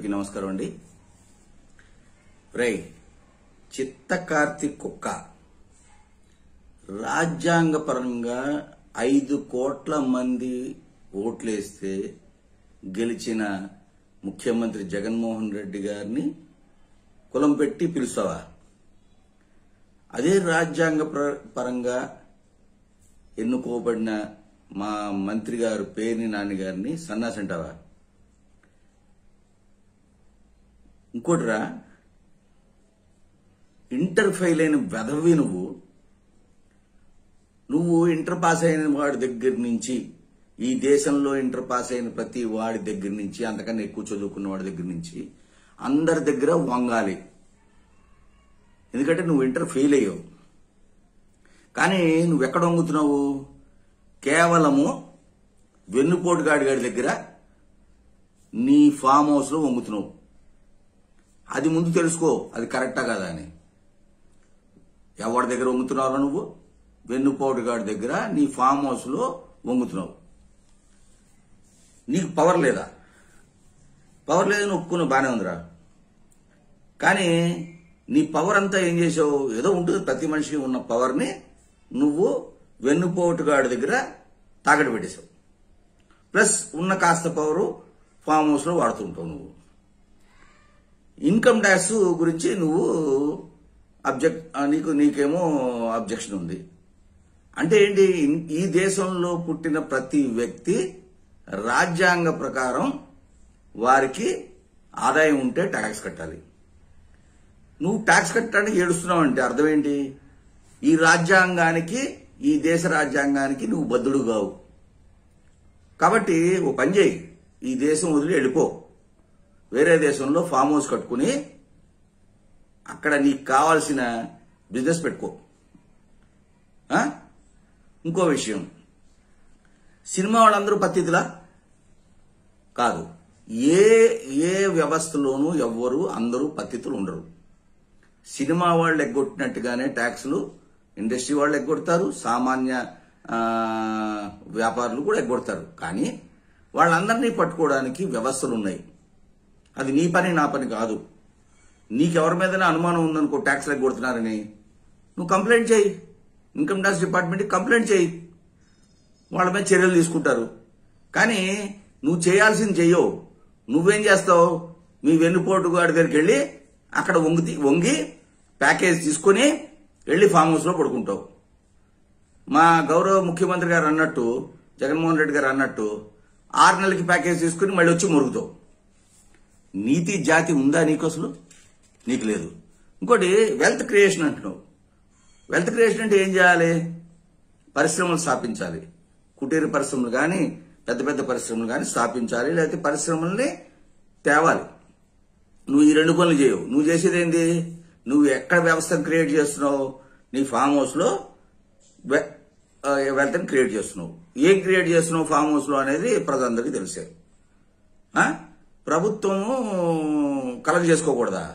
అందరికీ నమస్కారం అండి రై చిత్తకార్తి కుక్క రాజ్యాంగపరంగా ఐదు కోట్ల మంది ఓట్లేస్తే గెలిచిన ముఖ్యమంత్రి జగన్మోహన్ రెడ్డి గారిని కులం పెట్టి పిలుస్తావా అదే రాజ్యాంగ ప్ర- పరంగా ఎన్నుకోబడిన మా మంత్రి గారు పేర్ని నాని గారిని సన్నాసి అంటావా ఇంకోటిరా ఇంటర్ ఫెయిల్ అయిన వెధవి నువ్వు నువ్వు ఇంటర్ పాస్ అయిన వాడి దగ్గర నుంచి ఈ దేశంలో ఇంటర్ పాస్ అయిన ప్రతి వాడి దగ్గర నుంచి అంతకన్నా ఎక్కువ చదువుకున్న వాడి దగ్గర నుంచి అందరి దగ్గర వంగాలి ఎందుకంటే నువ్వు ఇంటర్ ఫెయిల్ అయ్యావు కానీ నువ్వు ఎక్కడ వంగుతున్నావు కేవలము వెన్నుపోటు గాడి గాడి దగ్గర నీ ఫామ్ హౌస్ లో వంగుతున్నావు అది ముందు తెలుసుకో అది కరెక్టా కదా అని ఎవరి దగ్గర వంగుతున్నావు నువ్వు వెన్నుపోటు గాడి దగ్గర నీ ఫామ్ హౌస్ లో వంగుతున్నావు నీకు పవర్ లేదా పవర్ లేదని ఒప్పుకున్న బానే ఉందిరా కానీ నీ పవర్ అంతా ఏం చేసావు ఏదో ఉంటుంది ప్రతి మనిషికి ఉన్న పవర్ని నువ్వు వెన్నుపోటుగాడి దగ్గర తాగడి పెట్టేశావు ప్లస్ ఉన్న కాస్త పవరు ఫామ్ హౌస్ లో వాడుతుంటావు నువ్వు ఇన్కమ్ ట్యాక్స్ గురించి నువ్వు అబ్జెక్ట్ నీకు నీకేమో అబ్జెక్షన్ ఉంది అంటే ఏంటి ఇన్- ఈ దేశంలో పుట్టిన ప్రతి వ్యక్తి రాజ్యాంగ ప్రకారం వారికి ఆదాయం ఉంటే ట్యాక్స్ కట్టాలి నువ్వు ట్యాక్స్ కట్టడానికి ఏడుస్తున్నావు అంటే అర్థం ఏంటి ఈ రాజ్యాంగానికి ఈ దేశ రాజ్యాంగానికి నువ్వు బద్దుడు కావు కాబట్టి ఓ పని చేయి ఈ దేశం వదిలి వెళ్ళిపో వేరే దేశంలో ఫామ్ హౌస్ కట్టుకుని అక్కడ నీకు కావాల్సిన బిజినెస్ పెట్టుకో ఆ? ఇంకో విషయం సినిమా వాళ్ళందరూ పత్తితులా కాదు ఏ ఏ వ్యవస్థలోనూ ఎవ్వరు అందరూ పత్తితులు ఉండరు సినిమా వాళ్ళు ఎగ్గొట్టినట్టుగానే ట్యాక్సులు ఇండస్ట్రీ వాళ్ళు ఎగ్గొడతారు సామాన్య ఆ, వ్యాపారులు కూడా ఎగ్గొడతారు కానీ వాళ్ళందరినీ పట్టుకోవడానికి వ్యవస్థలు ఉన్నాయి అది నీ పని నా పని కాదు నీకెవరి మీదైనా అనుమానం ఉందనుకో ట్యాక్స్ ఎగ్గొడుతున్నారని నువ్వు కంప్లైంట్ చేయి ఇన్కమ్ ట్యాక్స్ డిపార్ట్మెంట్కి కంప్లైంట్ చేయి వాళ్ళ మీద చర్యలు తీసుకుంటారు కానీ నువ్వు చేయాల్సింది చెయ్యవు నువ్వేం చేస్తావు మీ వెన్నుపోటు గారి దగ్గరికి వెళ్ళి అక్కడ వంగి వంగి ప్యాకేజ్ తీసుకొని వెళ్ళి ఫామ్ హౌస్ లో పడుకుంటావు మా గౌరవ ముఖ్యమంత్రి గారు అన్నట్టు జగన్మోహన్ రెడ్డి గారు అన్నట్టు ఆరు నెలలకి ప్యాకేజ్ తీసుకుని మళ్ళీ వచ్చి మురుగుతావు నీతి జాతి ఉందా నీకు అసలు నీకు లేదు ఇంకోటి వెల్త్ క్రియేషన్ అంటున్నావు వెల్త్ క్రియేషన్ అంటే ఏం చేయాలి పరిశ్రమలు స్థాపించాలి కుటీర పరిశ్రమలు కానీ పెద్ద పెద్ద పరిశ్రమలు కానీ స్థాపించాలి లేకపోతే పరిశ్రమల్ని తేవాలి నువ్వు ఈ రెండు పనులు చేయవు నువ్వు చేసేది ఏంది నువ్వు ఎక్కడ వ్యవస్థను క్రియేట్ చేస్తున్నావు నీ ఫామ్ హౌస్ లో వెల్త్ క్రియేట్ చేస్తున్నావు ఏం క్రియేట్ చేస్తున్నావు ఫామ్ హౌస్ లో అనేది ప్రజలందరికీ తెలిసే ఆ? ప్రభుత్వము కలెక్ట్ చేసుకోకూడదా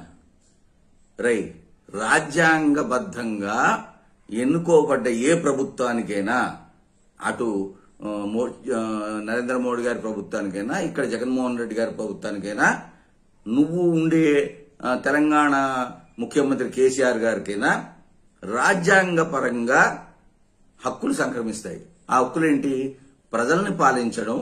రై రాజ్యాంగబద్ధంగా ఎన్నుకోబడ్డ ఏ ప్రభుత్వానికైనా అటు ఆ, మో- ఆ, నరేంద్ర మోడీ గారి ప్రభుత్వానికైనా ఇక్కడ జగన్మోహన్ రెడ్డి గారి ప్రభుత్వానికైనా నువ్వు ఉండే ఆ, తెలంగాణ ముఖ్యమంత్రి కేసీఆర్ గారికైనా రాజ్యాంగపరంగా హక్కులు సంక్రమిస్తాయి ఆ హక్కులేంటి ప్రజల్ని పాలించడం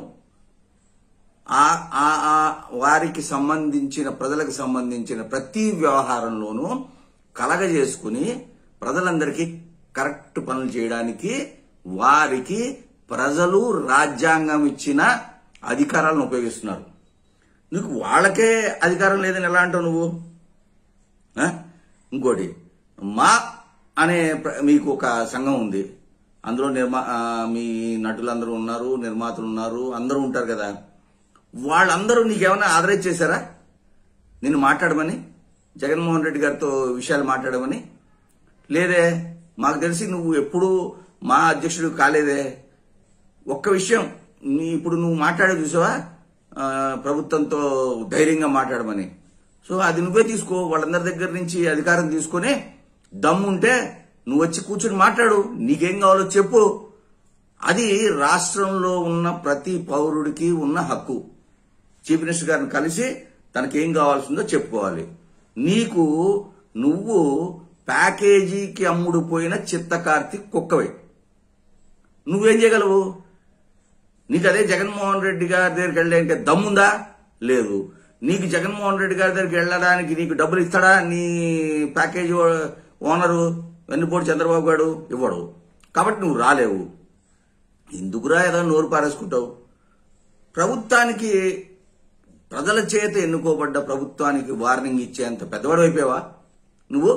ఆ ఆ- ఆ వారికి సంబంధించిన ప్రజలకు సంబంధించిన ప్రతి వ్యవహారంలోనూ కలగజేసుకుని ప్రజలందరికీ కరెక్ట్ పనులు చేయడానికి వారికి ప్రజలు రాజ్యాంగం ఇచ్చిన అధికారాలను ఉపయోగిస్తున్నారు నీకు వాళ్ళకే అధికారం లేదని ఎలా అంటావు నువ్వు ఆ? ఇంకోటి మా అనే ప్ర- మీకు ఒక సంఘం ఉంది అందులో నిర్మా ఆ, మీ నటులందరూ ఉన్నారు నిర్మాతలు ఉన్నారు అందరూ ఉంటారు కదా వాళ్ళందరూ నీకేమైనా ఆదరేజ్ చేశారా నిన్ను మాట్లాడమని జగన్మోహన్ రెడ్డి గారితో విషయాలు మాట్లాడమని లేదే మాకు తెలిసి నువ్వు ఎప్పుడూ మా అధ్యక్షుడు కాలేదే ఒక్క విషయం నీ ఇప్పుడు నువ్వు మాట్లాడే చూసావా ఆ, ప్రభుత్వంతో ధైర్యంగా మాట్లాడమని సో అది నువ్వే తీసుకో వాళ్ళందరి దగ్గర నుంచి అధికారం తీసుకొని దమ్ముంటే నువ్వు వచ్చి కూర్చొని మాట్లాడు నీకేం కావాలో చెప్పు అది రాష్ట్రంలో ఉన్న ప్రతి పౌరుడికి ఉన్న హక్కు చీఫ్ మినిస్టర్ గారిని కలిసి తనకేం కావాల్సిందో చెప్పుకోవాలి నీకు నువ్వు ప్యాకేజీకి అమ్ముడుపోయిన చిత్తకార్తి కుక్కవే నువ్వేం చేయగలవు నీకు అదే జగన్మోహన్ రెడ్డి గారి దగ్గరికి వెళ్ళడానికి దమ్ముందా లేదు నీకు జగన్మోహన్ రెడ్డి గారి దగ్గరికి వెళ్ళడానికి నీకు డబ్బులు ఇస్తాడా నీ ప్యాకేజీ ఓ- ఓనరు వెన్నుపోటు చంద్రబాబు గారు ఇవ్వడు కాబట్టి నువ్వు రాలేవు ఎందుకురా ఏదో నోరు పారేసుకుంటావు ప్రభుత్వానికి ప్రజల చేత ఎన్నుకోబడ్డ ప్రభుత్వానికి వార్నింగ్ ఇచ్చేంత పెద్దవాడు అయిపోయావా నువ్వు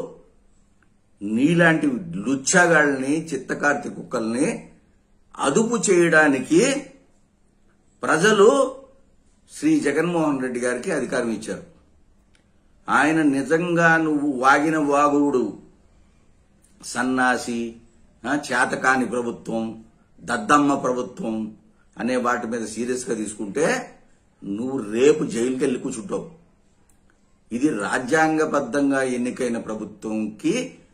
నీలాంటి లుచ్చగాళ్ళని చిత్తకార్తి కుక్కల్ని అదుపు చేయడానికి ప్రజలు శ్రీ జగన్మోహన్ రెడ్డి గారికి అధికారం ఇచ్చారు ఆయన నిజంగా నువ్వు వాగిన వాగుడు సన్నాసి ఆ, చేతకాని ప్రభుత్వం దద్దమ్మ ప్రభుత్వం అనే వాటి మీద సీరియస్ గా తీసుకుంటే నువ్వు రేపు జైలుకి వెళ్ళి కూర్చుంటావు ఇది రాజ్యాంగబద్ధంగా ఎన్నికైన ప్రభుత్వంకి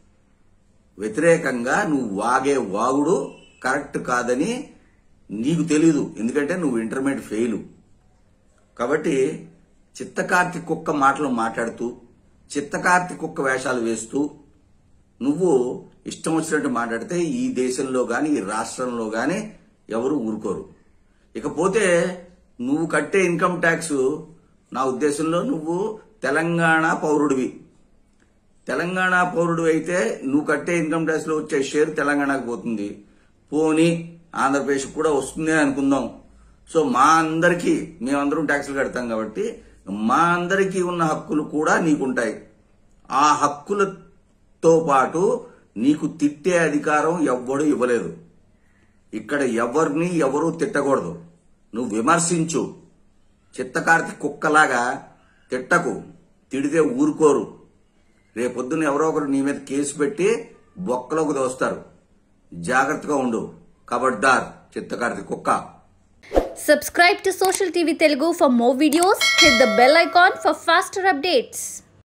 వ్యతిరేకంగా నువ్వు వాగే వాగుడు కరెక్ట్ కాదని నీకు తెలీదు ఎందుకంటే నువ్వు ఇంటర్మీడియట్ ఫెయిల్ కాబట్టి చిత్తకార్తి కుక్క మాటలు మాట్లాడుతూ చిత్తకార్తి కుక్క వేషాలు వేస్తూ నువ్వు ఇష్టం వచ్చినట్టు మాట్లాడితే ఈ దేశంలో గాని ఈ రాష్ట్రంలో గాని ఎవరు ఊరుకోరు ఇకపోతే నువ్వు కట్టే ఇన్కమ్ ట్యాక్స్ నా ఉద్దేశంలో నువ్వు తెలంగాణ పౌరుడివి తెలంగాణ పౌరుడు అయితే నువ్వు కట్టే ఇన్కమ్ ట్యాక్స్ లో వచ్చే షేర్ తెలంగాణకు పోతుంది పోని ఆంధ్రప్రదేశ్ కూడా వస్తుంది అని అనుకుందాం సో మా అందరికీ మేమందరం ట్యాక్సులు కడతాం కాబట్టి మా అందరికీ ఉన్న హక్కులు కూడా నీకుంటాయి ఆ హక్కులతో పాటు నీకు తిట్టే అధికారం ఎవ్వడు ఇవ్వలేదు ఇక్కడ ఎవరిని ఎవరు తిట్టకూడదు నువ్వు విమర్శించు చిత్తకార్తి కుక్కలాగా తిట్టకు తిడితే ఊరుకోరు రేపొద్దున ఎవరో ఒకరు నీ మీద కేసు పెట్టి బొక్కలోకి దోస్తారు జాగ్రత్తగా ఉండు కబడ్దార్ చిత్తకార్తి కుక్క Subscribe to Social TV Telugu for more videos. Hit the bell icon for faster updates.